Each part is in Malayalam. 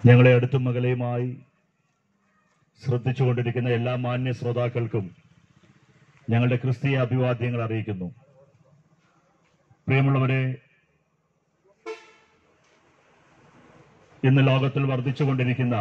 ഞങ്ങളെ അടുത്തും മകലയുമായി ശ്രദ്ധിച്ചുകൊണ്ടിരിക്കുന്ന എല്ലാ മാന്യ ശ്രോതാക്കൾക്കും ഞങ്ങളുടെ ക്രിസ്തീയ അഭിവാദ്യങ്ങൾ അറിയിക്കുന്നു പ്രിയമുള്ളവരെ ഇന്ന് ലോകത്തിൽ വർദ്ധിച്ചുകൊണ്ടിരിക്കുന്ന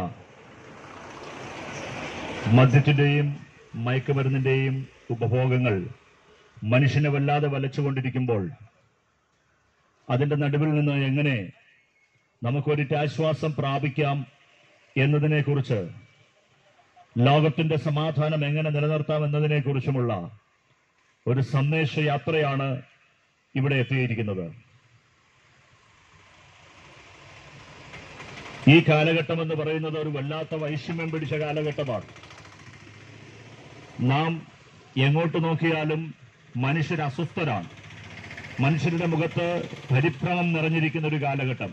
മദ്യത്തിന്റെയും മയക്കുമരുന്നിന്റെയും ഉപഭോഗങ്ങൾ മനുഷ്യനെ വല്ലാതെ വലച്ചുകൊണ്ടിരിക്കുമ്പോൾ അതിന്റെ നടുവിൽ നിന്ന് എങ്ങനെ നമുക്കൊരിറ്റ് ആശ്വാസം പ്രാപിക്കാം എന്നതിനെക്കുറിച്ച് ലോകത്തിന്റെ സമാധാനം എങ്ങനെ നിലനിർത്താം എന്നതിനെക്കുറിച്ചുമുള്ള ഒരു സന്ദേശ യാത്രയാണ് ഇവിടെ എത്തിയിരിക്കുന്നത് ഈ കാലഘട്ടം എന്ന് പറയുന്നത് ഒരു വല്ലാത്ത വൈഷമ്യം പിടിച്ച കാലഘട്ടമാണ് നാം എങ്ങോട്ട് നോക്കിയാലും മനുഷ്യർ അസ്വസ്ഥരാണ് മനുഷ്യരുടെ മുഖത്ത് പരിഭ്രമം നിറഞ്ഞിരിക്കുന്ന ഒരു കാലഘട്ടം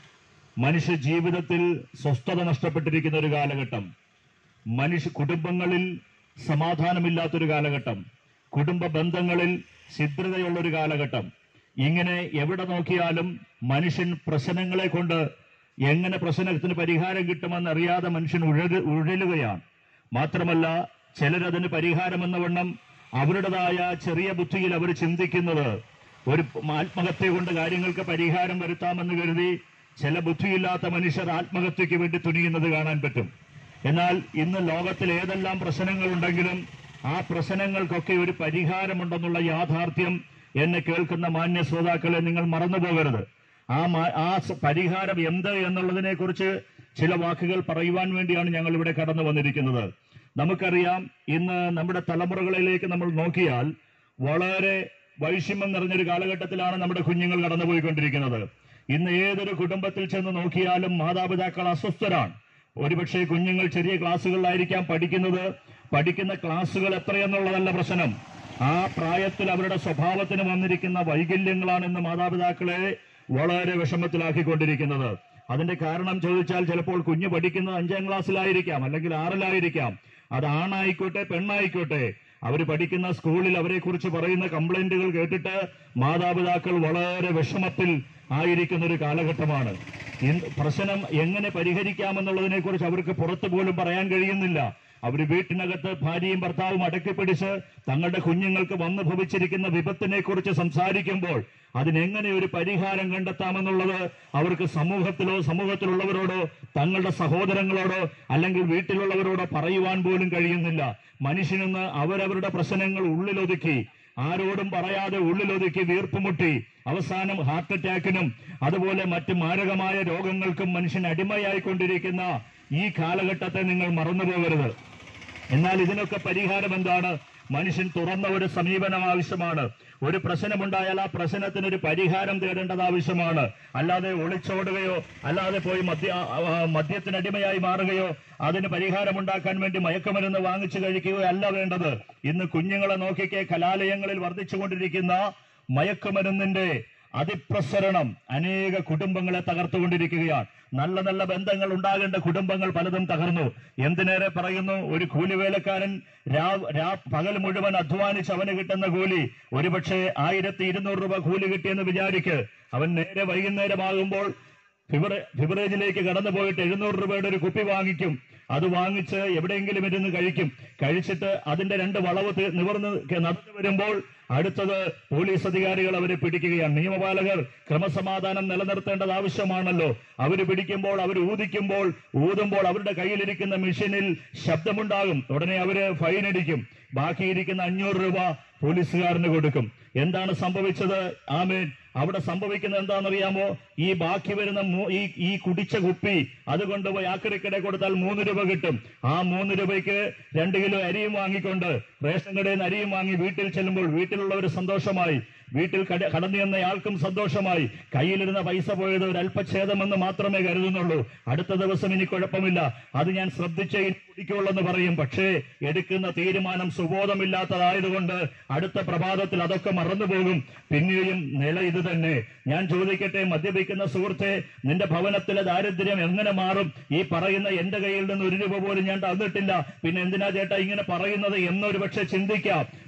മനുഷ്യ ജീവിതത്തിൽ സ്വസ്ഥത നഷ്ടപ്പെട്ടിരിക്കുന്ന ഒരു കാലഘട്ടം മനുഷ്യ കുടുംബങ്ങളിൽ സമാധാനമില്ലാത്തൊരു കാലഘട്ടം കുടുംബ ബന്ധങ്ങളിൽ ഛിദ്രതയുള്ള ഒരു കാലഘട്ടം ഇങ്ങനെ എവിടെ നോക്കിയാലും മനുഷ്യൻ പ്രശ്നങ്ങളെ കൊണ്ട് എങ്ങനെ പ്രശ്നത്തിന് പരിഹാരം കിട്ടുമെന്ന് അറിയാതെ മനുഷ്യൻ ഉഴല് ഉഴലുകയാണ് മാത്രമല്ല ചിലരതിന് പരിഹാരമെന്ന വണ്ണം അവരുടേതായ ചെറിയ ബുദ്ധിയിൽ അവർ ചിന്തിക്കുന്നത് ഒരു ആത്മഹത്യ കൊണ്ട് കാര്യങ്ങൾക്ക് പരിഹാരം വരുത്താമെന്ന് കരുതി ചില ബുദ്ധിയില്ലാത്ത മനുഷ്യർ ആത്മഹത്യക്ക് വേണ്ടി തുനിയുന്നത് കാണാൻ പറ്റും എന്നാൽ ഇന്ന് ലോകത്തിൽ ഏതെല്ലാം പ്രശ്നങ്ങളുണ്ടെങ്കിലും ആ പ്രശ്നങ്ങൾക്കൊക്കെ ഒരു പരിഹാരമുണ്ടെന്നുള്ള യാഥാർത്ഥ്യം എന്നെ കേൾക്കുന്ന മാന്യ ശ്രോതാക്കളെ നിങ്ങൾ മറന്നു പോകരുത് ആ മാ- ആ സ- പരിഹാരം എന്ത് എന്നുള്ളതിനെ കുറിച്ച് ചില വാക്കുകൾ പറയുവാൻ വേണ്ടിയാണ് ഞങ്ങൾ ഇവിടെ കടന്നു വന്നിരിക്കുന്നത് നമുക്കറിയാം ഇന്ന് നമ്മുടെ തലമുറകളിലേക്ക് നമ്മൾ നോക്കിയാൽ വളരെ വൈഷമ്യം നിറഞ്ഞൊരു കാലഘട്ടത്തിലാണ് നമ്മുടെ കുഞ്ഞുങ്ങൾ കടന്നുപോയിക്കൊണ്ടിരിക്കുന്നത് ഇന്ന് ഏതൊരു കുടുംബത്തിൽ ചെന്ന് നോക്കിയാലും മാതാപിതാക്കൾ അസ്വസ്ഥരാണ് ഒരുപക്ഷെ കുഞ്ഞുങ്ങൾ ചെറിയ ക്ലാസ്സുകളിലായിരിക്കാം പഠിക്കുന്നത് പഠിക്കുന്ന ക്ലാസ്സുകൾ എത്രയെന്നുള്ളതല്ല പ്രശ്നം ആ പ്രായത്തിൽ അവരുടെ സ്വഭാവത്തിന് വന്നിരിക്കുന്ന വൈകല്യങ്ങളാണ് ഇന്ന് മാതാപിതാക്കളെ വളരെ വിഷമത്തിലാക്കിക്കൊണ്ടിരിക്കുന്നത് അതിന്റെ കാരണം ചോദിച്ചാൽ ചിലപ്പോൾ കുഞ്ഞ് പഠിക്കുന്നത് അഞ്ചാം ക്ലാസ്സിലായിരിക്കാം അല്ലെങ്കിൽ ആറിലായിരിക്കാം അത് ആണായിക്കോട്ടെ പെണ്ണായിക്കോട്ടെ അവർ പഠിക്കുന്ന സ്കൂളിൽ അവരെ കുറിച്ച് പറയുന്ന കംപ്ലൈന്റുകൾ കേട്ടിട്ട് മാതാപിതാക്കൾ വളരെ വിഷമത്തിൽ ആയിരിക്കുന്ന ഒരു കാലഘട്ടമാണ് ഇന്ന് പ്രശ്നം എങ്ങനെ പരിഹരിക്കാമെന്നുള്ളതിനെ കുറിച്ച് അവർക്ക് പുറത്തു പോലും പറയാൻ കഴിയുന്നില്ല അവർ വീട്ടിനകത്ത് ഭാര്യയും ഭർത്താവും അടക്കിപ്പിടിച്ച് തങ്ങളുടെ കുഞ്ഞുങ്ങൾക്ക് വന്നു ഭവിച്ചിരിക്കുന്ന വിപത്തിനെ കുറിച്ച് സംസാരിക്കുമ്പോൾ അതിനെങ്ങനെ ഒരു പരിഹാരം കണ്ടെത്താമെന്നുള്ളത് അവർക്ക് സമൂഹത്തിലോ സമൂഹത്തിലുള്ളവരോടോ തങ്ങളുടെ സഹോദരങ്ങളോടോ അല്ലെങ്കിൽ വീട്ടിലുള്ളവരോടോ പറയുവാൻ പോലും കഴിയുന്നില്ല മനുഷ്യനെന്ന് അവരവരുടെ പ്രശ്നങ്ങൾ ഉള്ളിലൊതുക്കി ആരോടും പറയാതെ ഉള്ളിലൊതുക്കി വീർപ്പുമുട്ടി അവസാനം ഹാർട്ട് അറ്റാക്കിനും അതുപോലെ മറ്റ് മാരകമായ രോഗങ്ങൾക്കും മനുഷ്യൻ അടിമയായിക്കൊണ്ടിരിക്കുന്ന ഈ കാലഘട്ടത്തെ നിങ്ങൾ മറന്നുപോകരുത് എന്നാൽ ഇതിനൊക്കെ പരിഹാരം എന്താണ് മനുഷ്യൻ തുറന്ന ഒരു സമീപനം ആവശ്യമാണ് ഒരു പ്രശ്നമുണ്ടായാൽ ആ പ്രശ്നത്തിന് ഒരു പരിഹാരം തേടേണ്ടത് ആവശ്യമാണ് അല്ലാതെ ഒളിച്ചോടുകയോ അല്ലാതെ പോയി മദ്യ ആ, ആ, മദ്യത്തിനടിമയായി മാറുകയോ അതിന് പരിഹാരമുണ്ടാക്കാൻ വേണ്ടി മയക്കുമരുന്ന് വാങ്ങിച്ചു കഴിക്കുകയോ അല്ല വേണ്ടത് ഇന്ന് കുഞ്ഞുങ്ങളെ നോക്കിക്കേ കലാലയങ്ങളിൽ വർദ്ധിച്ചുകൊണ്ടിരിക്കുന്ന മയക്കുമരുന്നിന്റെ അതിപ്രസരണം അനേക കുടുംബങ്ങളെ തകർത്തുകൊണ്ടിരിക്കുകയാണ് നല്ല നല്ല ബന്ധങ്ങൾ ഉണ്ടാകേണ്ട കുടുംബങ്ങൾ പലതും തകർന്നു എന്തിനേറെ പറയുന്നു ഒരു കൂലിവേലക്കാരൻ രാ രാ പകൽ മുഴുവൻ അധ്വാനിച്ച് അവന് കിട്ടുന്ന കൂലി ഒരുപക്ഷെ ആയിരത്തി ഇരുന്നൂറ് രൂപ കൂലി കിട്ടിയെന്ന് വിചാരിക്ക് അവൻ നേരെ വൈകുന്നേരമാകുമ്പോൾ ഫിബറെ ഫിബറേജിലേക്ക് കടന്നു പോയിട്ട് എഴുന്നൂറ് രൂപയുടെ ഒരു കുപ്പി വാങ്ങിക്കും അത് വാങ്ങിച്ച് എവിടെയെങ്കിലും ഇരുന്ന് കഴിക്കും കഴിച്ചിട്ട് അതിന്റെ രണ്ട് വളവ് തി- നിവർന്ന് ക- നടന്നു വരുമ്പോൾ അടുത്തത് പോലീസ് അധികാരികൾ അവരെ പിടിക്കുകയാണ് നിയമപാലകർ ക്രമസമാധാനം നിലനിർത്തേണ്ടത് ആവശ്യമാണല്ലോ അവർ പിടിക്കുമ്പോൾ അവർ ഊതിക്കുമ്പോൾ ഊതുമ്പോൾ അവരുടെ കയ്യിലിരിക്കുന്ന മെഷീനിൽ ശബ്ദമുണ്ടാകും ഉടനെ അവര് ഫൈൻ അടിക്കും ബാക്കിയിരിക്കുന്ന അഞ്ഞൂറ് രൂപ പോലീസുകാരന് കൊടുക്കും എന്താണ് സംഭവിച്ചത് ആമേൻ അവിടെ സംഭവിക്കുന്നത് എന്താണെന്നറിയാമോ ഈ ബാക്കി വരുന്ന മൂ- ഈ ഈ കുടിച്ച കുപ്പി അത് കൊണ്ടുപോയി ആക്രിക്കടയിൽ കൊടുത്താൽ മൂന്ന് രൂപ കിട്ടും ആ മൂന്ന് രൂപയ്ക്ക് രണ്ട് കിലോ അരിയും വാങ്ങിക്കൊണ്ട് റേഷൻ കടയിൽ നിന്ന് അരിയും വാങ്ങി വീട്ടിൽ ചെല്ലുമ്പോൾ വീട്ടിലുള്ളവർ സന്തോഷമായി വീട്ടിൽ കട- കടന്നു ചെന്നയാൾക്കും സന്തോഷമായി കയ്യിലിരുന്ന പൈസ പോയത് ഒരു അല്പഛേദമെന്ന് മാത്രമേ കരുതുന്നുള്ളൂ അടുത്ത ദിവസം ഇനി കുഴപ്പമില്ല അത് ഞാൻ ശ്രദ്ധിച്ചേ ഇനി കുടിക്കുള്ളൂ എന്ന് പറയും പക്ഷേ എടുക്കുന്ന തീരുമാനം സുബോധമില്ലാത്തതായതുകൊണ്ട് അടുത്ത പ്രഭാതത്തിൽ അതൊക്കെ മറന്നുപോകും പിന്നെയും നില ഇത് തന്നെ ഞാൻ ചോദിക്കട്ടെ മദ്യപിക്കുന്ന സുഹൃത്തെ നിന്റെ ഭവനത്തിലെ ദാരിദ്ര്യം എങ്ങനെ മാറും ഈ പറയുന്ന എന്റെ കയ്യിൽ നിന്ന് ഒരു രൂപ പോലും ഞാൻ തന്നിട്ടില്ല പിന്നെ എന്തിനാ ചേട്ടാ ഇങ്ങനെ പറയുന്നത് എന്നൊരു പക്ഷെ ചിന്തിക്കാം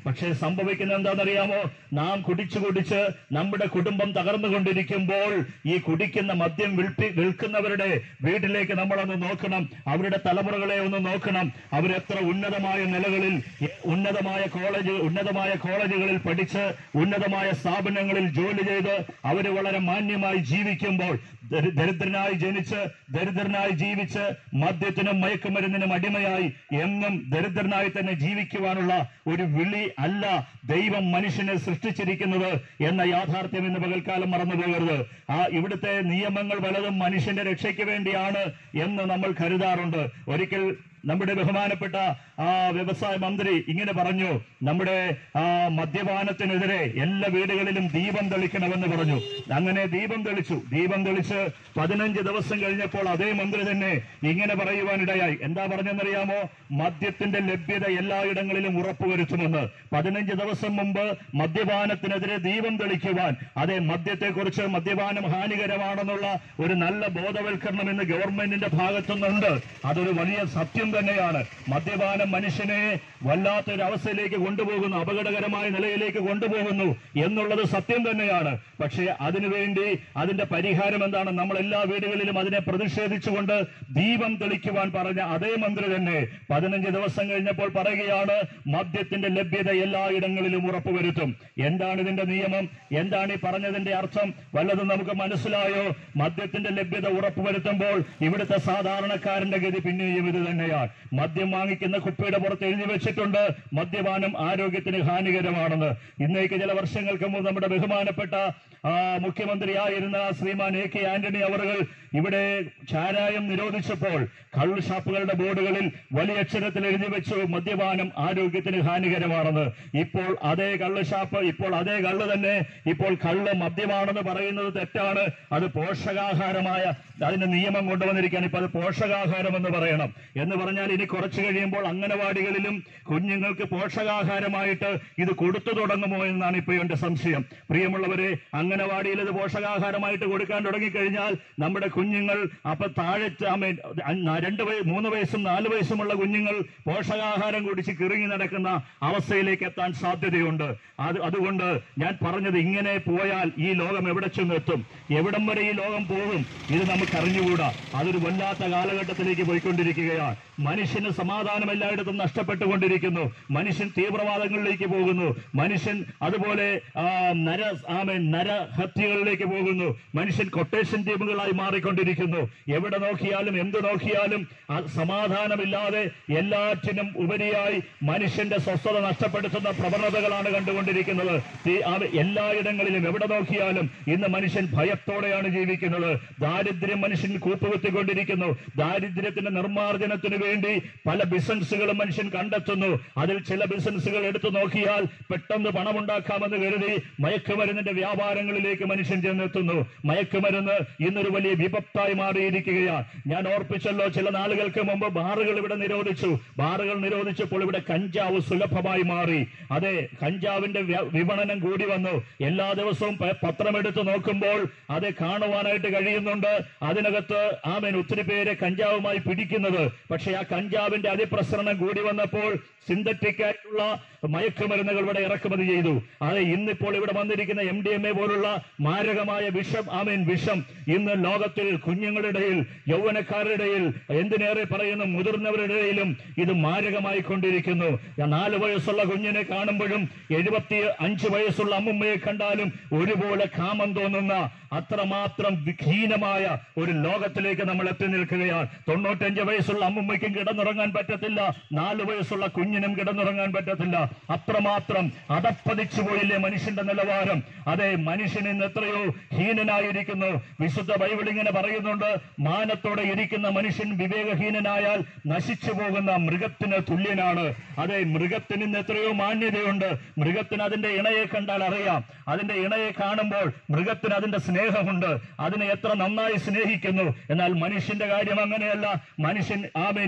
പക്ഷേ സംഭവിക്കുന്നത് എന്താണെന്നറിയാമോ നാം കുടിച്ചു കുടിച്ച് നമ്മുടെ കുടുംബം തകർന്നുകൊണ്ടിരിക്കുമ്പോൾ ഈ കുടിക്കുന്ന മദ്യം വിൽപ്പി വിൽക്കുന്നവരുടെ വീട്ടിലേക്ക് നമ്മളൊന്ന് നോക്കണം അവരുടെ തലമുറകളെ ഒന്ന് നോക്കണം അവരെത്ര ഉന്നതമായ നിലകളിൽ എ- ഉന്നതമായ കോളേജ് ഉന്നതമായ കോളേജുകളിൽ പഠിച്ച് ഉന്നതമായ സ്ഥാപനങ്ങളിൽ ജോലി ചെയ്ത് അവര് വളരെ മാന്യമായി ജീവിക്കുമ്പോൾ ദരി- ദരിദ്രനായി ജനിച്ച് ദരിദ്രനായി ജീവിച്ച് മദ്യത്തിനും മയക്കുമരുന്നിനും അടിമയായി എന്നും ദരിദ്രനായി തന്നെ ജീവിക്കുവാനുള്ള ഒരു വിളി അല്ല ദൈവം മനുഷ്യനെ സൃഷ്ടിച്ചിരിക്കുന്നത് എന്ന യാഥാർത്ഥ്യം ഇന്ന് പകൽക്കാലം മറന്നു പോകരുത് ആ ഇവിടുത്തെ നിയമങ്ങൾ പലതും മനുഷ്യന്റെ രക്ഷയ്ക്ക് വേണ്ടിയാണ് എന്ന് നമ്മൾ കരുതാറുണ്ട് ഒരിക്കൽ നമ്മുടെ ബഹുമാനപ്പെട്ട ആ വ്യവസായ മന്ത്രി ഇങ്ങനെ പറഞ്ഞു നമ്മുടെ ആ മദ്യപാനത്തിനെതിരെ എല്ലാ വീടുകളിലും ദീപം തെളിക്കണമെന്ന് പറഞ്ഞു അങ്ങനെ ദീപം തെളിച്ചു ദീപം തെളിച്ച് പതിനഞ്ച് ദിവസം കഴിഞ്ഞപ്പോൾ അതേ മന്ത്രി തന്നെ ഇങ്ങനെ പറയുവാനിടയായി എന്താ പറഞ്ഞെന്നറിയാമോ മദ്യത്തിന്റെ ലഭ്യത എല്ലായിടങ്ങളിലും ഉറപ്പുവരുത്തുമെന്ന് പതിനഞ്ച് ദിവസം മുമ്പ് മദ്യപാനത്തിനെതിരെ ദീപം തെളിക്കുവാൻ അതെ മദ്യത്തെക്കുറിച്ച് മദ്യപാനം ഹാനികരമാണെന്നുള്ള ഒരു നല്ല ബോധവൽക്കരണം ഇന്ന് ഗവൺമെന്റിന്റെ ഭാഗത്തുനിന്നുണ്ട് അതൊരു വലിയ സത്യം തന്നെയാണ് മദ്യപാനം മനുഷ്യനെ വല്ലാത്തൊരു അവസ്ഥയിലേക്ക് കൊണ്ടുപോകുന്നു അപകടകരമായ നിലയിലേക്ക് കൊണ്ടുപോകുന്നു എന്നുള്ളത് സത്യം തന്നെയാണ് പക്ഷേ അതിനുവേണ്ടി അതിന്റെ പരിഹാരം എന്താണ് നമ്മൾ എല്ലാ വീടുകളിലും അതിനെ പ്രതിഷേധിച്ചുകൊണ്ട് ദീപം തെളിക്കുവാൻ പറഞ്ഞ അതേ മന്ത്രി തന്നെ പതിനഞ്ച് ദിവസം കഴിഞ്ഞപ്പോൾ പറയുകയാണ് മദ്യത്തിന്റെ ലഭ്യത എല്ലായിടങ്ങളിലും ഉറപ്പുവരുത്തും എന്താണ് ഇതിന്റെ നിയമം എന്താണ് ഈ പറഞ്ഞതിന്റെ അർത്ഥം വല്ലതും നമുക്ക് മനസ്സിലായോ മദ്യത്തിന്റെ ലഭ്യത ഉറപ്പുവരുത്തുമ്പോൾ ഇവിടുത്തെ സാധാരണക്കാരന്റെ ഗതി പിന്നെയും ഇത് തന്നെയാണ് മദ്യം വാങ്ങിക്കുന്ന കുപ്പിയുടെ പുറത്ത് എഴുതി വെച്ചിട്ടുണ്ട് മദ്യപാനം ആരോഗ്യത്തിന് ഹാനികരമാണെന്ന് ഇന്നേക്ക് ചില വർഷങ്ങൾക്ക് മുമ്പ് നമ്മുടെ ബഹുമാനപ്പെട്ട ആ, മുഖ്യമന്ത്രിയായിരുന്ന ശ്രീമാൻ എ കെ ആന്റണി അവറുകൾ ഇവിടെ ചാരായം നിരോധിച്ചപ്പോൾ കള്ള് ഷാപ്പുകളുടെ ബോർഡുകളിൽ വലിയ അക്ഷരത്തിൽ എഴുതി വെച്ചു മദ്യപാനം ആരോഗ്യത്തിന് ഹാനികരമാണെന്ന് ഇപ്പോൾ അതേ കള്ള് ഷാപ്പ് ഇപ്പോൾ അതേ കള്ള് തന്നെ ഇപ്പോൾ കള്ള് മദ്യമാണെന്ന് പറയുന്നത് തെറ്റാണ് അത് പോഷകാഹാരമായ അതിന്റെ നിയമം കൊണ്ടുവന്നിരിക്കുകയാണ് ഇപ്പൊ അത് പോഷകാഹാരം എന്ന് പറയണം എന്ന് പറഞ്ഞാൽ ഇനി കുറച്ചു കഴിയുമ്പോൾ അംഗനവാടികളിലും കുഞ്ഞുങ്ങൾക്ക് പോഷകാഹാരമായിട്ട് ഇത് കൊടുത്തു തുടങ്ങുമോ എന്നാണ് ഇപ്പൊ എന്റെ സംശയം പ്രിയമുള്ളവരെ അംഗനവാടിയിൽ ഇത് പോഷകാഹാരമായിട്ട് കൊടുക്കാൻ തുടങ്ങിക്കഴിഞ്ഞാൽ നമ്മുടെ കുഞ്ഞുങ്ങൾ അപ്പൊ താഴെ ആമേൻ, അ- രണ്ട് വയ മൂന്ന് വയസ്സും നാല് വയസ്സുമുള്ള കുഞ്ഞുങ്ങൾ പോഷകാഹാരം കുടിച്ച് കിറങ്ങി നടക്കുന്ന അവസ്ഥയിലേക്ക് എത്താൻ സാധ്യതയുണ്ട് അത് അതുകൊണ്ട് ഞാൻ പറഞ്ഞത് ഇങ്ങനെ പോയാൽ ഈ ലോകം എവിടെ ചെന്നെത്തും എവിടം വരെ ഈ ലോകം പോകും ഇത് നമുക്ക് അറിഞ്ഞുകൂടാ അതൊരു വല്ലാത്ത കാലഘട്ടത്തിലേക്ക് പോയിക്കൊണ്ടിരിക്കുകയാണ് മനുഷ്യന് സമാധാനം എല്ലായിടത്തും നഷ്ടപ്പെട്ടുകൊണ്ടിരിക്കുന്നു മനുഷ്യൻ തീവ്രവാദങ്ങളിലേക്ക് പോകുന്നു മനുഷ്യൻ അതുപോലെ ആ, നര ആമേൻ നരഹത്യകളിലേക്ക് പോകുന്നു മനുഷ്യൻ കൊട്ടേഷൻ ടീമുകളായി മാറിക്കൊണ്ടിരിക്കുന്നു എവിടെ നോക്കിയാലും എന്ത് നോക്കിയാലും ആ സമാധാനമില്ലാതെ എല്ലാറ്റിനും ഉപരിയായി മനുഷ്യന്റെ സ്വസ്ഥത നഷ്ടപ്പെടുത്തുന്ന പ്രവണതകളാണ് കണ്ടുകൊണ്ടിരിക്കുന്നത് ഈ- ആ എല്ലായിടങ്ങളിലും എവിടെ നോക്കിയാലും ഇന്ന് മനുഷ്യൻ ഭയത്തോടെയാണ് ജീവിക്കുന്നത് ദാരിദ്ര്യം മനുഷ്യൻ കൂപ്പുകുത്തിക്കൊണ്ടിരിക്കുന്നു ദാരിദ്ര്യത്തിന്റെ നിർമ്മാർജ്ജനത്തിന് വേണ്ടി പല ബിസിനസ്സുകളും മനുഷ്യൻ കണ്ടെത്തുന്നു അതിൽ ചില ബിസിനസ്സുകൾ എടുത്തു നോക്കിയാൽ പെട്ടെന്ന് പണമുണ്ടാക്കാമെന്ന് കരുതി മയക്കുമരുന്നിന്റെ വ്യാപാരങ്ങളിലേക്ക് മനുഷ്യൻ ചെന്നെത്തുന്നു മയക്കുമരുന്ന് ഇന്നൊരു വലിയ വിപത്തായി മാറിയിരിക്കുകയാണ് ഞാൻ ഓർപ്പിച്ചല്ലോ ചില നാളുകൾക്ക് മുമ്പ് ബാറുകൾ ഇവിടെ നിരോധിച്ചു ബാറുകൾ നിരോധിച്ചപ്പോൾ ഇവിടെ കഞ്ചാവ് സുലഭമായി മാറി അതെ കഞ്ചാവിന്റെ വ്യ- വിപണനം കൂടി വന്നു എല്ലാ ദിവസവും പ- പത്രമെടുത്ത് നോക്കുമ്പോൾ അത് കാണുവാനായിട്ട് കഴിയുന്നുണ്ട് അതിനകത്ത് ആമേൻ ഒത്തിരി പേരെ കഞ്ചാവുമായി പിടിക്കുന്നത് പക്ഷെ ആ കഞ്ചാവിന്റെ അതിപ്രസരണം കൂടി വന്നപ്പോൾ സിന്തറ്റിക് ആയിട്ടുള്ള മയക്കുമരുന്നുകൾ ഇവിടെ ഇറക്കുമതി ചെയ്തു അത് ഇന്നിപ്പോൾ ഇവിടെ വന്നിരിക്കുന്ന എം ഡി എം എ പോലുള്ള മാരകമായ വിഷം ആമേൻ വിഷം ഇന്ന് ലോകത്തിൽ കുഞ്ഞുങ്ങളുടെ ഇടയിൽ യൗവനക്കാരുടെ ഇടയിൽ എന്തിനേറെ പറയുന്നു മുതിർന്നവരുടെ ഇടയിലും ഇത് മാരകമായി കൊണ്ടിരിക്കുന്നു ഞാൻ നാല് വയസ്സുള്ള കുഞ്ഞിനെ കാണുമ്പോഴും എഴുപത്തി അഞ്ച് വയസ്സുള്ള അമ്മുമ്മയെ കണ്ടാലും ഒരുപോലെ കാമം തോന്നുന്ന അത്രമാത്രം വിഹീനമായ ഒരു ലോകത്തിലേക്ക് നമ്മൾ എത്തി നിൽക്കുകയാണ് തൊണ്ണൂറ്റഞ്ച് വയസ്സുള്ള അമ്മുമ്മയ്ക്കും കിടന്നുറങ്ങാൻ പറ്റത്തില്ല നാല് വയസ്സുള്ള കുഞ്ഞിനും കിടന്നുറങ്ങാൻ പറ്റത്തില്ല അത്രമാത്രം അതപ്പതിച്ചു പോയില്ലേ മനുഷ്യന്റെ നിലവാരം അതെ മനുഷ്യൻ ഇന്ന് എത്രയോ ഹീനനായിരിക്കുന്നു വിശുദ്ധ ബൈബിൾ ഇങ്ങനെ പറയുന്നുണ്ട് മാനത്തോടെ ഇരിക്കുന്ന മനുഷ്യൻ വിവേകഹീനനായാൽ നശിച്ചു പോകുന്ന മൃഗത്തിന് തുല്യനാണ് അതെ മൃഗത്തിന് ഇന്ന് എത്രയോ മാന്യതയുണ്ട് മൃഗത്തിന് അതിന്റെ ഇണയെ കണ്ടാൽ അറിയാം അതിന്റെ ഇണയെ കാണുമ്പോൾ മൃഗത്തിന് അതിന്റെ സ്നേഹമുണ്ട് അതിനെ എത്ര നന്നായി സ്നേഹിക്കുന്നു എന്നാൽ മനുഷ്യന്റെ കാര്യം അങ്ങനെയല്ല മനുഷ്യൻ ആമേൻ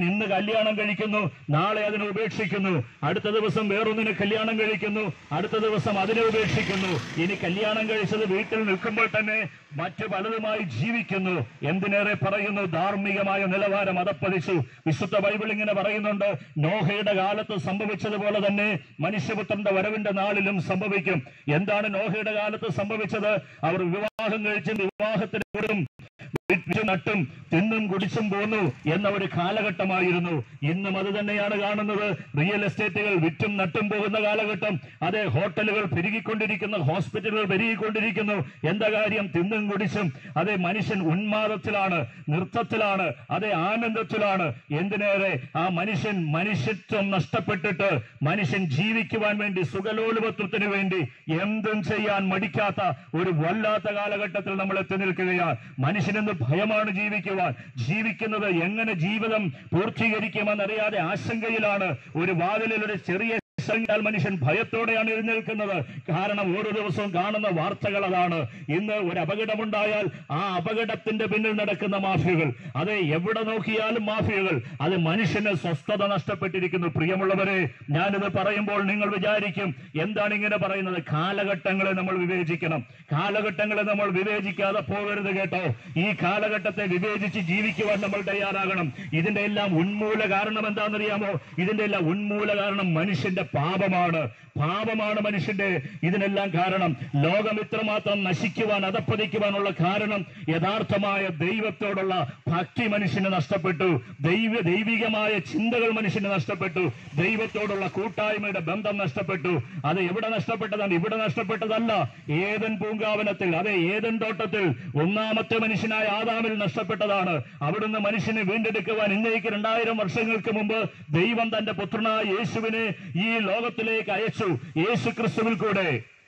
ഇന്ന് കല്യാണം കഴിക്കുന്നു നാളെ അതിനെ ഉപേക്ഷിക്കുന്നു അടുത്ത ദിവസം വേറൊന്നിനെ കല്യാണം കഴിക്കുന്നു അടുത്ത ദിവസം അതിനെ ഉപേക്ഷിക്കുന്നു ഇനി കല്യാണം കഴിച്ചത് വീട്ടിൽ നിൽക്കുമ്പോൾ തന്നെ മറ്റു പലതുമായി ജീവിക്കുന്നു എന്തിനേറെ പറയുന്നു ധാർമ്മികമായ നിലവാരം അതപ്പതിച്ചു വിശുദ്ധ ബൈബിൾ ഇങ്ങനെ പറയുന്നുണ്ട് നോഹയുടെ കാലത്ത് സംഭവിച്ചതുപോലെ തന്നെ മനുഷ്യപുത്രന്റെ വരവിന്റെ നാളിലും സംഭവിക്കും എന്താണ് നോഹയുടെ കാലത്ത് സംഭവിച്ചത് അവർ വിവാഹം കഴിച്ചും വിവാഹത്തിന് കൂടും വിറ്റും നട്ടും തിന്നും കുടിച്ചും പോന്നു എന്ന ഒരു കാലഘട്ടമായിരുന്നു ഇന്നും അത് തന്നെയാണ് കാണുന്നത് റിയൽ എസ്റ്റേറ്റുകൾ വിറ്റും നട്ടും പോകുന്ന കാലഘട്ടം അതെ ഹോട്ടലുകൾ പെരുകിക്കൊണ്ടിരിക്കുന്നു ഹോസ്പിറ്റലുകൾ പെരുകിക്കൊണ്ടിരിക്കുന്നു എന്താ കാര്യം തിന്നും കുടിച്ചും അതെ മനുഷ്യൻ ഉന്മാദത്തിലാണ് നൃത്തത്തിലാണ് അതെ ആനന്ദത്തിലാണ് എന്തിനേറെ ആ മനുഷ്യൻ മനുഷ്യത്വം നഷ്ടപ്പെട്ടിട്ട് മനുഷ്യൻ ജീവിക്കുവാൻ വേണ്ടി സുഖലോലുപത്വത്തിന് വേണ്ടി എന്തും ചെയ്യാൻ മടിക്കാത്ത ഒരു വല്ലാത്ത കാലഘട്ടത്തിൽ നമ്മൾ എത്തി നിൽക്കുകയാണ് മനുഷ്യനെന്ന് ഭയമാണ് ജീവിക്കുവാൻ ജീവിക്കുന്നത് എങ്ങനെ ജീവിതം പൂർത്തീകരിക്കുമെന്നറിയാതെ ആശങ്കയിലാണ് ഒരു വാതിലിൽ ഒരു ചെറിയ ശങ്കയാൽ മനുഷ്യൻ ഭയത്തോടെയാണ് എഴുന്നേൽക്കുന്നത് കാരണം ഓരോ ദിവസവും കാണുന്ന വാർത്തകൾ അതാണ് ഇന്ന് ഒരു അപകടമുണ്ടായാൽ ആ അപകടത്തിന്റെ പിന്നിൽ നടക്കുന്ന മാഫിയകൾ അത് എവിടെ നോക്കിയാലും മാഫിയകൾ അത് മനുഷ്യന് സ്വസ്ഥത നഷ്ടപ്പെട്ടിരിക്കുന്നു പ്രിയമുള്ളവരെ ഞാനിത് പറയുമ്പോൾ നിങ്ങൾ വിചാരിക്കും എന്താണ് ഇങ്ങനെ പറയുന്നത് കാലഘട്ടങ്ങളെ നമ്മൾ വിവേചിക്കണം കാലഘട്ടങ്ങളെ നമ്മൾ വിവേചിക്കാതെ പോകരുത് കേട്ടോ ഈ കാലഘട്ടത്തെ വിവേചിച്ച് ജീവിക്കുവാൻ നമ്മൾ തയ്യാറാകണം ഇതിന്റെ എല്ലാം ഉന്മൂല കാരണം എന്താണെന്നറിയാമോ ഇതിന്റെ എല്ലാം ഉന്മൂല കാരണം മനുഷ്യന്റെ പാപമാണ് പാപമാണ് മനുഷ്യന്റെ ഇതിനെല്ലാം കാരണം ലോകം ഇത്രമാത്രം നശിക്കുവാൻ അതപ്പതിക്കുവാനുള്ള കാരണം യഥാർത്ഥമായ ദൈവത്തോടുള്ള ഭക്തി മനുഷ്യന് നഷ്ടപ്പെട്ടു ദൈവ ദൈവികമായ ചിന്തകൾ മനുഷ്യന് നഷ്ടപ്പെട്ടു ദൈവത്തോടുള്ള കൂട്ടായ്മയുടെ ബന്ധം നഷ്ടപ്പെട്ടു അത് എവിടെ നഷ്ടപ്പെട്ടതാണ് ഇവിടെ നഷ്ടപ്പെട്ടതല്ല ഏതൻ പൂങ്കാവനത്തിൽ അതെ ഏതൻ തോട്ടത്തിൽ ഒന്നാമത്തെ മനുഷ്യനായ ആദാമിൽ നഷ്ടപ്പെട്ടതാണ് അവിടുന്ന് മനുഷ്യനെ വീണ്ടെടുക്കുവാൻ ഇന്നേക്ക് രണ്ടായിരം വർഷങ്ങൾക്ക് മുമ്പ് ദൈവം തന്റെ പുത്രനായ യേശുവിനെ ഈ ലോകത്തിലേക്ക് അയച്ചു യേശു ക്രിസ്തുവിൽ കൂടെ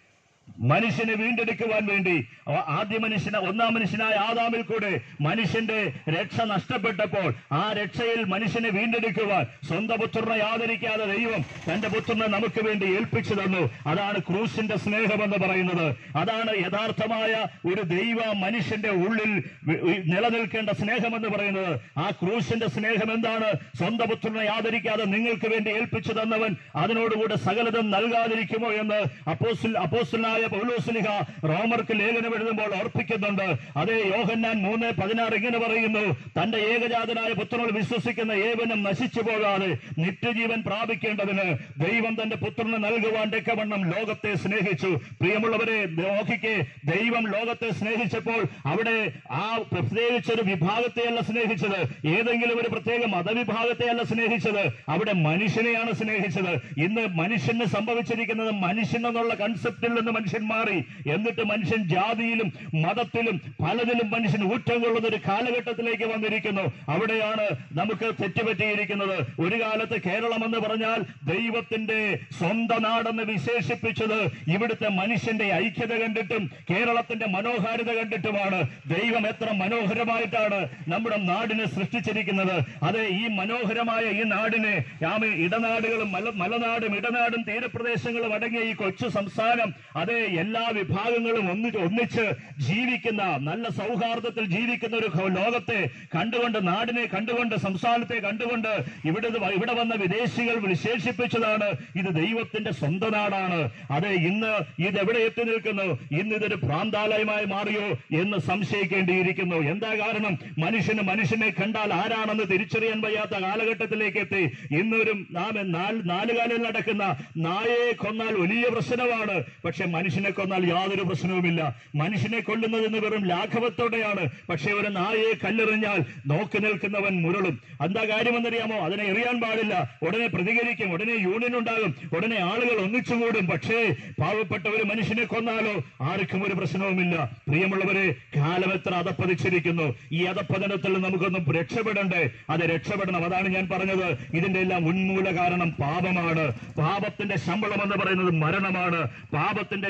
മനുഷ്യനെ വീണ്ടെടുക്കുവാൻ വേണ്ടി ആ- ആദ്യ മനുഷ്യന ഒന്നാം മനുഷ്യനായ ആദാമിൽ കൂടെ മനുഷ്യന്റെ രക്ഷ നഷ്ടപ്പെട്ടപ്പോൾ ആ രക്ഷയിൽ മനുഷ്യനെ വീണ്ടെടുക്കുവാൻ സ്വന്തം പുത്രനെ ആദരിക്കാതെ ദൈവം തന്റെ പുത്രനെ നമുക്ക് വേണ്ടി ഏൽപ്പിച്ചു തന്നു അതാണ് ക്രൂശിന്റെ സ്നേഹമെന്ന് പറയുന്നത് അതാണ് യഥാർത്ഥമായ ഒരു ദൈവ മനുഷ്യന്റെ ഉള്ളിൽ വി- വി- നിലനിൽക്കേണ്ട സ്നേഹമെന്ന് പറയുന്നത് ആ ക്രൂശിന്റെ സ്നേഹം എന്താണ് സ്വന്തം പുത്രനെ ആദരിക്കാതെ നിങ്ങൾക്ക് വേണ്ടി ഏൽപ്പിച്ചു തന്നവൻ അതിനോടുകൂടെ സകലതും നൽകാതിരിക്കുമോ എന്ന് അപ്പോസ്തല അപ്പോസ്തലനായ പൗലോസ്ലിഹ റോമർക്ക് ലേഖനം എഴുതുമ്പോൾ ഓർപ്പിക്കുന്നുണ്ട് അതേ യോഹന്നാൻ മൂന്ന് പതിനാറ് ഇങ്ങനെ പറയുന്നു തന്റെ ഏകജാതനായ പുത്രനോട് വിശ്വസിക്കുന്ന ഏവനും നശിച്ചു പോകാതെ നിത്യജീവൻ പ്രാപിക്കേണ്ടതിന് ദൈവം തന്റെ പുത്രന് നൽകുവാൻ തക്കവണ്ണം ലോകത്തെ സ്നേഹിച്ചു പ്രിയമുള്ളവരെ നോക്കിക്കെ ദൈവം ലോകത്തെ സ്നേഹിച്ചപ്പോൾ അവിടെ ആ പ്രത്യേകിച്ചൊരു വിഭാഗത്തെയല്ല സ്നേഹിച്ചത് ഏതെങ്കിലും ഒരു പ്രത്യേക മതവിഭാഗത്തെയല്ല സ്നേഹിച്ചത് അവിടെ മനുഷ്യനെയാണ് സ്നേഹിച്ചത് ഇന്ന് മനുഷ്യന് സംഭവിച്ചിരിക്കുന്നത് മനുഷ്യൻ എന്നുള്ള കൺസെപ്റ്റിൽ നിന്ന് മനുഷ്യൻ മാറി എന്നിട്ട് മനുഷ്യൻ ജാതിയിലും മതത്തിലും പലതിലും മനുഷ്യൻ ഊറ്റം കൊള്ളുന്ന ഒരു കാലഘട്ടത്തിലേക്ക് വന്നിരിക്കുന്നു അവിടെയാണ് നമുക്ക് തെറ്റുപറ്റിയിരിക്കുന്നത് ഒരു കാലത്ത് കേരളം എന്ന് പറഞ്ഞാൽ ദൈവത്തിന്റെ സ്വന്തം നാടെന്ന് വിശേഷിപ്പിച്ചത് ഇവിടുത്തെ മനുഷ്യന്റെ ഐക്യത കണ്ടിട്ടും കേരളത്തിന്റെ മനോഹാരിത കണ്ടിട്ടുമാണ് ദൈവം എത്ര മനോഹരമായിട്ടാണ് നമ്മുടെ നാടിനെ സൃഷ്ടിച്ചിരിക്കുന്നത് അത് ഈ മനോഹരമായ ഈ നാടിനെ ആമ ഇടനാടുകളും മല മലനാടും ഇടനാടും തീരപ്രദേശങ്ങളും അടങ്ങിയ ഈ കൊച്ചു സംസ്ഥാനം അത് എല്ലാ വിഭാഗങ്ങളും ഒന്നിച്ച് ഒന്നിച്ച് ജീവിക്കുന്ന നല്ല സൗഹാർദ്ദത്തിൽ ജീവിക്കുന്ന ഒരു ഹോ- ലോകത്തെ കണ്ടുകൊണ്ട് നാടിനെ കണ്ടുകൊണ്ട് സംസ്ഥാനത്തെ കണ്ടുകൊണ്ട് ഇവിടെ ഇവിടെ വന്ന വിദേശികൾ വിശേഷിപ്പിച്ചതാണ് ഇത് ദൈവത്തിന്റെ സ്വന്തം നാടാണ് അതെ ഇന്ന് ഇത് എവിടെ എത്തി നിൽക്കുന്നു ഇന്ന് ഇതൊരു ഭ്രാന്താലയമായി മാറിയോ എന്ന് സംശയിക്കേണ്ടിയിരിക്കുന്നു എന്താ കാരണം മനുഷ്യന് മനുഷ്യനെ കണ്ടാൽ ആരാണെന്ന് തിരിച്ചറിയാൻ വയ്യാത്ത കാലഘട്ടത്തിലേക്ക് എത്തി ഇന്നൊരു നാം നാല് നാലുകാലിൽ നടക്കുന്ന നായയെ കൊന്നാൽ വലിയ പ്രശ്നമാണ് പക്ഷെ മനുഷ്യനെ കൊന്നാൽ യാതൊരു പ്രശ്നവുമില്ല മനുഷ്യനെ കൊല്ലുന്നതെന്ന് വെറും ലാഘവത്തോടെയാണ് പക്ഷെ ഒരു നായയെ കല്ലെറിഞ്ഞാൽ നോക്കി നിൽക്കുന്നവൻ മുരളും എന്താ കാര്യമെന്നറിയാമോ അതിനെ എറിയാൻ പാടില്ല ഉടനെ പ്രതികരിക്കും ഉടനെ യൂണിയൻ ഉണ്ടാകും ഉടനെ ആളുകൾ ഒന്നിച്ചുകൂടും പക്ഷേ പാവപ്പെട്ട ഒരു മനുഷ്യനെ കൊന്നാലോ ആർക്കും ഒരു പ്രശ്നവുമില്ല പ്രിയമുള്ളവരെ കാലം എത്ര അതപ്പതിച്ചിരിക്കുന്നു ഈ അതപ്പതനത്തിൽ നമുക്കൊന്നും രക്ഷപ്പെടണ്ടേ അത് രക്ഷപ്പെടണം അതാണ് ഞാൻ പറഞ്ഞത് ഇതിന്റെ എല്ലാം ഉന്മൂല കാരണം പാപമാണ് പാപത്തിന്റെ ശമ്പളം എന്ന് പറയുന്നത് മരണമാണ് പാപത്തിന്റെ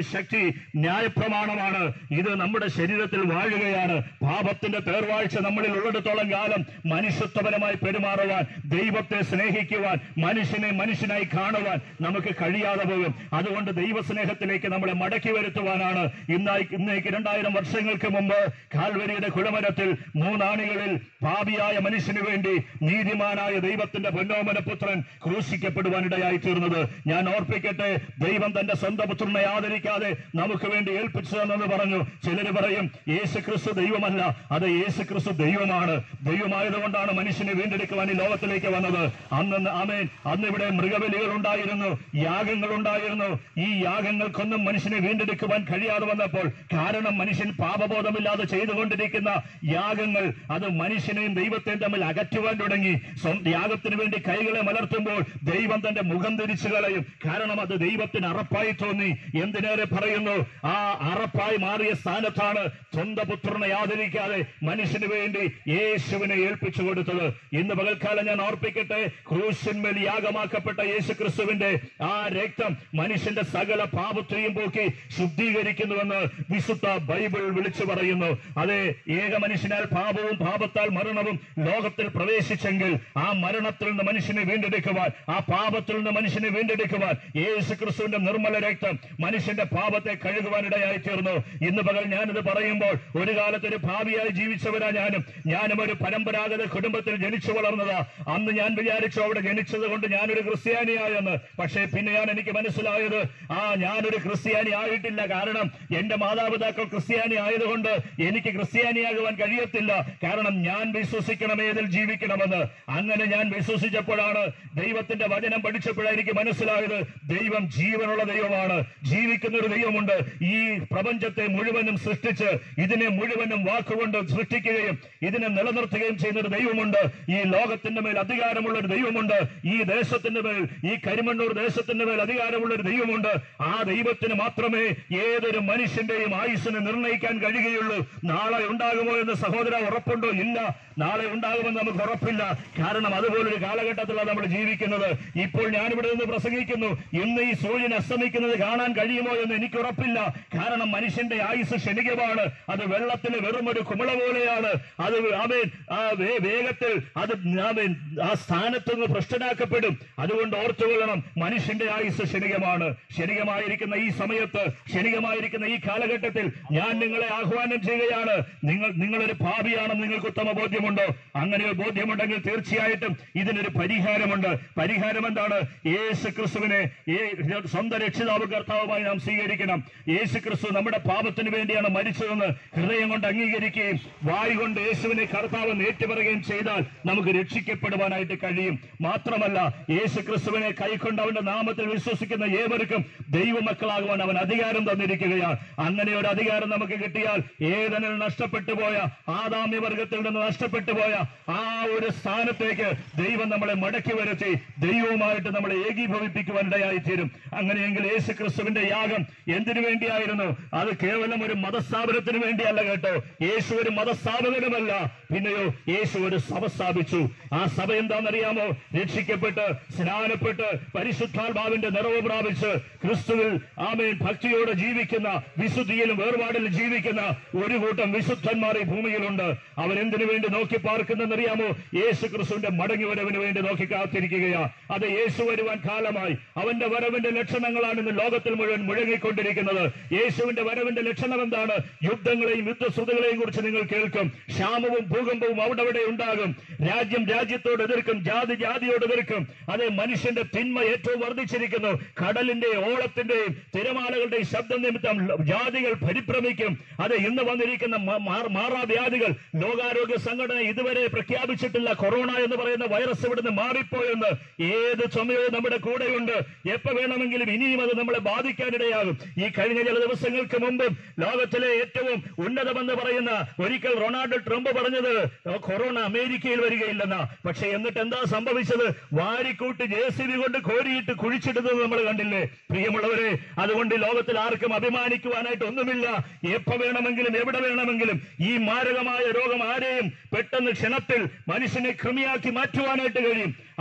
ശക്തി ന്യായപ്രമാണമാണ് ഇത് നമ്മുടെ ശരീരത്തിൽ വാഴുകയാണ് പാപത്തിന്റെ പേർവാഴ്ച നമ്മളിൽ ഉള്ളിടത്തോളം കാലം മനുഷ്യത്വപരമായി പെരുമാറുവാൻ ദൈവത്തെ സ്നേഹിക്കുവാൻ മനുഷ്യനെ മനുഷ്യനായി കാണുവാൻ നമുക്ക് കഴിയാതെ പോകും അതുകൊണ്ട് ദൈവസ്നേഹത്തിലേക്ക് നമ്മളെ മടക്കി വരുത്തുവാനാണ് ഇന്നായി ഇന്നേക്ക് രണ്ടായിരം വർഷങ്ങൾക്ക് മുമ്പ് കാൽവരിയുടെ കുഴമരത്തിൽ മൂന്നാണികളിൽ പാപിയായ മനുഷ്യന് വേണ്ടി നീതിമാനായ ദൈവത്തിന്റെ പൊന്നോമന പുത്രൻ ക്രൂശിക്കപ്പെടുവാനിടയായി തീർന്നത് ഞാൻ ഓർപ്പിക്കട്ടെ ദൈവം തന്റെ സ്വന്തം പുത്രനെ ആദരിക്കാതെ നമുക്ക് വേണ്ടി ഏൽപ്പിച്ചു തന്നെന്ന് പറഞ്ഞു ചിലര് പറയും യേശു ക്രിസ്തു ദൈവമല്ല അത് യേശു ക്രിസ്തു ദൈവമാണ് ദൈവമായതുകൊണ്ടാണ് മനുഷ്യനെ വീണ്ടെടുക്കുവാൻ ഈ ലോകത്തിലേക്ക് വന്നത് അന്ന് ആമേൻ അന്ന് ഇവിടെ മൃഗബലികൾ ഉണ്ടായിരുന്നു യാഗങ്ങൾ ഉണ്ടായിരുന്നു ഈ യാഗങ്ങൾക്കൊന്നും മനുഷ്യനെ വീണ്ടെടുക്കുവാൻ കഴിയാതെ വന്നപ്പോൾ കാരണം മനുഷ്യൻ പാപബോധമില്ലാതെ ചെയ്തുകൊണ്ടിരിക്കുന്ന യാഗങ്ങൾ അത് മനുഷ്യനെയും ദൈവത്തെയും തമ്മിൽ അകറ്റുവാൻ തുടങ്ങി സ്വന്തം യാഗത്തിന് വേണ്ടി കൈകളെ മലർത്തുമ്പോൾ ദൈവം തന്റെ മുഖം തിരിച്ചു കളയും കാരണം അത് ദൈവത്തിന് അറപ്പായി തോന്നി എന്തിനേറെ പറയുന്നു ആ അറപ്പായി മാറിയ സ്ഥാനത്താണ് സ്വന്തം പുത്രനെ ആദരിക്കാതെ മനുഷ്യന് വേണ്ടി യേശുവിനെ ഏൽപ്പിച്ചു കൊടുത്തത് ഇന്ന് പകൽക്കാലം ഞാൻ ഓർപ്പിക്കട്ടെ ക്രൂശന്മേൽ യാഗമാക്കപ്പെട്ട യേശു ക്രിസ്തുവിന്റെ ആ രക്തം മനുഷ്യന്റെ സകല പാപത്തെയും പോക്കി ശുദ്ധീകരിക്കുന്നുവെന്ന് വിശുദ്ധ ബൈബിൾ വിളിച്ചു പറയുന്നു അതെ ഏക മനുഷ്യനാൽ പാപവും പാപത്താൽ മരണവും ലോകത്തിൽ പ്രവേശിച്ചെങ്കിൽ ആ മരണത്തിൽ നിന്ന് മനുഷ്യനെ വീണ്ടെടുക്കുവാൻ ആ പാപത്തിൽ നിന്ന് മനുഷ്യനെ വീണ്ടെടുക്കുവാൻ യേശു ക്രിസ്തുവിന്റെ നിർമ്മല രക്തം മനുഷ്യന്റെ പാപത്തെ കഴുകുവാനിടയായി തീർന്നു ഇന്ന് പകൽ ഞാനിത് പറയുമ്പോൾ ഒരു കാലത്ത് ഒരു ഭാവിയായി ജീവിച്ചവരാ ഞാനും ഞാനും ഒരു പരമ്പരാഗത കുടുംബത്തിൽ ജനിച്ചു വളർന്നതാ അന്ന് ഞാൻ വിചാരിച്ചു അവിടെ ജനിച്ചത് കൊണ്ട് ഞാനൊരു ക്രിസ്ത്യാനിയായെന്ന് പക്ഷേ പിന്നെയാണ് എനിക്ക് മനസ്സിലായത് ആ ഞാനൊരു ക്രിസ്ത്യാനി ആയിട്ടില്ല കാരണം എന്റെ മാതാപിതാക്കൾ ക്രിസ്ത്യാനി ആയതുകൊണ്ട് എനിക്ക് ക്രിസ്ത്യാനിയാകുവാൻ കഴിയത്തില്ല കാരണം ഞാൻ വിശ്വസിക്കണം ഏതിൽ ജീവിക്കണമെന്ന് അങ്ങനെ ഞാൻ വിശ്വസിച്ചപ്പോഴാണ് ദൈവത്തിന്റെ വചനം പഠിച്ചപ്പോഴാണ് എനിക്ക് മനസ്സിലായത് ദൈവം ജീവനുള്ള ദൈവമാണ് ജീവിക്കുന്ന ഒരു ദൈവമുണ്ട് ഈ പ്രപഞ്ചത്തെ മുഴുവനും സൃഷ്ടിച്ച് ഇതിനെ മുഴുവനും വാക്കുകൊണ്ട് സൃഷ്ടിക്കുകയും ഇതിനെ നിലനിർത്തുകയും ചെയ്യുന്ന ഒരു ദൈവമുണ്ട് ഈ ലോകത്തിന്റെ മേൽ അധികാരമുള്ള ഒരു ദൈവമുണ്ട് ഈ ദേശത്തിന്റെ മേൽ ഈ കരിമണ്ണൂർ ദേശത്തിന്റെ മേൽ അധികാരമുള്ള ഒരു ദൈവമുണ്ട് ആ ദൈവത്തിന് മാത്രമേ ഏതൊരു മനുഷ്യന്റെയും ആയുസ്സിനെ നിർണ്ണയിക്കാൻ കഴിയുകയുള്ളൂ നാളെ ഉണ്ടാകുമോ എന്ന് സഹോദര ഉറപ്പുണ്ടോ ഇല്ല നാളെ ഉണ്ടാകുമെന്ന് നമുക്ക് ഉറപ്പില്ല കാരണം അതുപോലൊരു കാലഘട്ടത്തിലാണ് നമ്മൾ ജീവിക്കുന്നത് ഇപ്പോൾ ഞാനിവിടെ നിന്ന് പ്രസംഗിക്കുന്നു ഇന്ന് ഈ സൂര്യൻ അസ്തമിക്കുന്നത് കാണാൻ കഴിയുമോ എന്ന് എനിക്ക് ഉറപ്പില്ല കാരണം മനുഷ്യന്റെ ആയുസ് ക്ഷണികമാണ് അത് വെള്ളത്തിലെ വെറും ഒരു കുമിള പോലെയാണ് അത് അവൻ ആ വേ- വേഗത്തിൽ അത് ആമേൻ, ആ സ്ഥാനത്ത് നിന്ന് ഭ്രഷ്ടനാക്കപ്പെടും അതുകൊണ്ട് ഓർത്തുകൊള്ളണം മനുഷ്യന്റെ ആയുസ് ക്ഷണികമാണ് ക്ഷണികമായിരിക്കുന്ന ഈ സമയത്ത് ക്ഷണികമായിരിക്കുന്ന ഈ കാലഘട്ടത്തിൽ ഞാൻ നിങ്ങളെ ആഹ്വാനം ചെയ്യുകയാണ് നിങ്ങൾ നിങ്ങളൊരു ഭാവിയാണെന്ന് നിങ്ങൾക്ക് ഉത്തമ ബോധ്യമുണ്ടോ അങ്ങനെ ഒരു ബോധ്യമുണ്ടെങ്കിൽ തീർച്ചയായിട്ടും ഇതിനൊരു പരിഹാരമുണ്ട് പരിഹാരം എന്താണ് യേശു ക്രിസ്തുവിനെ ഏ- സ്വന്തം രക്ഷിതാവ് കർത്താവുമായി നാം സ്വീകരിക്കണം യേശു ക്രിസ്തു നമ്മുടെ പാപത്തിന് വേണ്ടിയാണ് മരിച്ചതെന്ന് ഹൃദയം കൊണ്ട് അംഗീകരിക്കുകയും വായ് കൊണ്ട് യേശുവിനെ കർത്താവ് നേറ്റുപറയുകയും ചെയ്താൽ നമുക്ക് രക്ഷിക്കപ്പെടുവാനായിട്ട് കഴിയും മാത്രമല്ല യേശു ക്രിസ്തുവിനെ കൈക്കൊണ്ട് അവന്റെ നാമത്തിൽ വിശ്വസിക്കുന്ന ഏവർക്കും ദൈവമക്കളാകുവാൻ അവൻ അധികാരം തന്നിരിക്കുകയാണ് അങ്ങനെ ഒരു അധികാരം നമുക്ക് കിട്ടിയാൽ ഏതനിൽ നഷ്ടപ്പെട്ടു പോയ ആദാമ്യ വർഗത്തിൽ നിന്ന് നഷ്ടപ്പെട്ടു പോയ ആ ഒരു സ്ഥാനത്തേക്ക് ദൈവം നമ്മളെ മടക്കി വരുത്തി ദൈവവുമായിട്ട് നമ്മളെ ഏകീഭവിപ്പിക്കുവാനിടയായി തീരും അങ്ങനെയെങ്കിൽ യേശു ക്രിസ്തുവിന്റെ യാഗം എന്തിനു വേണ്ടിയായിരുന്നു അത് കേവലം ഒരു മതസ്ഥാപനത്തിന് വേണ്ടിയല്ല കേട്ടോ യേശു ഒരു മതസ്ഥാപകനുമല്ല പിന്നെയോ യേശു ഒരു സഭ സ്ഥാപിച്ചു ആ സഭ എന്താണെന്നറിയാമോ രക്ഷിക്കപ്പെട്ട് സ്നാനപ്പെട്ട് പരിശുദ്ധാത്മാവിന്റെ നിറവ് പ്രാപിച്ച് ക്രിസ്തുവിൽ ആമേൻ ഭക്തിയോടെ ജീവിക്കുന്ന വിശുദ്ധിയിലും വേർപാടിലും ജീവിക്കുന്ന ഒരു കൂട്ടം വിശുദ്ധന്മാർ ഈ ഭൂമിയിലുണ്ട് അവരെന്തിനു വേണ്ടി നോക്കി പാർക്കുന്നെന്നറിയാമോ യേശു ക്രിസ്തുവിന്റെ മടങ്ങി വരവിന് വേണ്ടി നോക്കി കാത്തിരിക്കുകയാ അത് യേശു വരുവാൻ കാലമായി അവന്റെ വരവിന്റെ ലക്ഷണങ്ങളാണ് ഇന്ന് ലോകത്തിൽ മുഴുവൻ മുഴങ്ങിക്കൊണ്ടിരിക്കുന്നത് യേശുവിന്റെ വരവിന്റെ ലക്ഷണം എന്താണ് യുദ്ധങ്ങളെയും യുദ്ധശ്രുതികളെയും കുറിച്ച് നിങ്ങൾ കേൾക്കും ക്ഷാമവും ഭൂകമ്പവും അവിടെ അവിടെ ഉണ്ടാകും രാജ്യം രാജ്യത്തോട് എതിർക്കും ജാതി ജാതിയോട് എതിർക്കും അതേ മനുഷ്യന്റെ തിന്മ ഏറ്റവും വർദ്ധിച്ചിരിക്കുന്നു കടലിന്റെ ഓളത്തിന്റെയും തിരമാലകളുടെയും ശബ്ദം നിമിത്തം ജാതികൾ പരിഭ്രമിക്കും അത് ഇന്ന് വന്നിരിക്കുന്ന മ- മാ- മാറാവ്യാധികൾ ലോകാരോഗ്യ സംഘടന ഇതുവരെ പ്രഖ്യാപിച്ചിട്ടില്ല കൊറോണ എന്ന് പറയുന്ന വൈറസ് ഇവിടുന്ന് മാറിപ്പോയെന്ന് ഏത് ചുമയോ നമ്മുടെ കൂടെയുണ്ട് എപ്പോ വേണമെങ്കിലും ഇനിയും അത് നമ്മളെ ബാധിക്കാനിടയാകും ഈ കഴിഞ്ഞ ചില ദിവസങ്ങൾക്ക് മുമ്പും ലോകത്തിലെ ഏറ്റവും ഉന്നതമെന്ന് പറയുന്ന ഒരിക്കൽ റൊണാൾഡ് ട്രംപ് പറഞ്ഞത് "ഓ, കൊറോണ അമേരിക്കയിൽ വരികയില്ലെന്ന പക്ഷെ എന്നിട്ട് എന്താ സംഭവിച്ചത് വാരിക്കൂട്ടി ജെ സി ബി കൊണ്ട് കോരിയിട്ട് കുഴിച്ചിടുന്നത് നമ്മൾ കണ്ടില്ലേ പ്രിയമുള്ളവരെ അതുകൊണ്ട് ഈ ലോകത്തിൽ ആർക്കും അഭിമാനിക്കുവാനായിട്ട് ഒന്നുമില്ല എപ്പോ വേണമെങ്കിലും എവിടെ വേണമെങ്കിലും ഈ മാരകമായ രോഗം ആരെയും പെട്ടെന്ന് ക്ഷണത്തിൽ മനുഷ്യനെ കൃമിയാക്കി മാറ്റുവാനായിട്ട് കഴിയും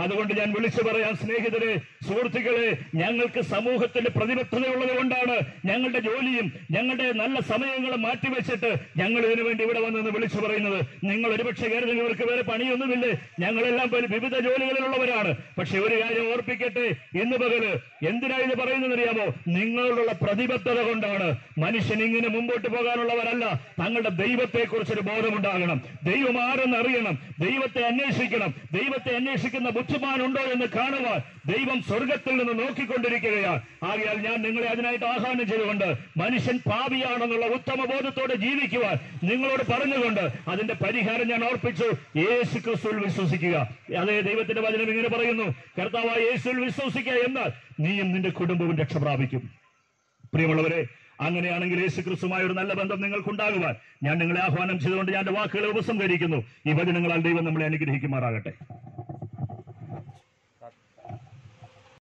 അതുകൊണ്ട് ഞാൻ വിളിച്ചു പറയാം സ്നേഹിതരെ സുഹൃത്തുക്കളെ ഞങ്ങൾക്ക് സമൂഹത്തിന്റെ പ്രതിബദ്ധതയുള്ളത് കൊണ്ടാണ് ഞങ്ങളുടെ ജോലിയും ഞങ്ങളുടെ നല്ല സമയങ്ങളും മാറ്റിവെച്ചിട്ട് ഞങ്ങൾ ഇതിനു വേണ്ടി ഇവിടെ വന്നെന്ന് വിളിച്ചു പറയുന്നത് നിങ്ങൾ ഒരുപക്ഷെ കരുതി ഇവർക്ക് വേറെ പണിയൊന്നുമില്ലേ ഞങ്ങളെല്ലാം പല വിവിധ ജോലികളിലുള്ളവരാണ് പക്ഷെ ഒരു കാര്യം ഓർപ്പിക്കട്ടെ ഇന്ന് പകല് എന്തിനാ ഇത് പറയുന്നത് അറിയാമോ നിങ്ങളോടുള്ള പ്രതിബദ്ധത കൊണ്ടാണ് മനുഷ്യൻ ഇങ്ങനെ മുമ്പോട്ട് പോകാനുള്ളവരല്ല തങ്ങളുടെ ദൈവത്തെ കുറിച്ചൊരു ബോധമുണ്ടാകണം ദൈവം ആരെന്ന് അറിയണം ദൈവത്തെ അന്വേഷിക്കണം ദൈവത്തെ അന്വേഷിക്കുന്ന ബുദ്ധിമാനുണ്ടോ എന്ന് കാണുവാൻ ദൈവം സ്വർഗത്തിൽ നിന്ന് നോക്കിക്കൊണ്ടിരിക്കുകയാണ് ആകയാൽ ഞാൻ നിങ്ങളെ അതിനായിട്ട് ആഹ്വാനം ചെയ്തുകൊണ്ട് മനുഷ്യൻ പാപിയാണെന്നുള്ള ഉത്തമ ബോധത്തോടെ ജീവിക്കുവാൻ നിങ്ങളോട് പറഞ്ഞുകൊണ്ട് അതിന്റെ പരിഹാരം ഞാൻ ഓർപ്പിച്ചു യേശു ക്രിസ്തുവിൽ വിശ്വസിക്കുക അതേ ദൈവത്തിന്റെ വചനം ഇങ്ങനെ പറയുന്നു കർത്താവായ യേശുവിൽ വിശ്വസിക്കുക എന്നാൽ നീയും നിന്റെ കുടുംബവും രക്ഷ പ്രാപിക്കും പ്രിയമുള്ളവരെ അങ്ങനെയാണെങ്കിൽ യേശു ക്രിസ്തുമായ ഒരു നല്ല ബന്ധം നിങ്ങൾക്കുണ്ടാകുവാൻ ഞാൻ നിങ്ങളെ ആഹ്വാനം ചെയ്തുകൊണ്ട് ഞാൻ എന്റെ വാക്കുകളെ ഉപസംഹരിക്കുന്നു ഈ വചനങ്ങളാൽ ദൈവം നമ്മളെ അനുഗ്രഹിക്കുമാറാകട്ടെ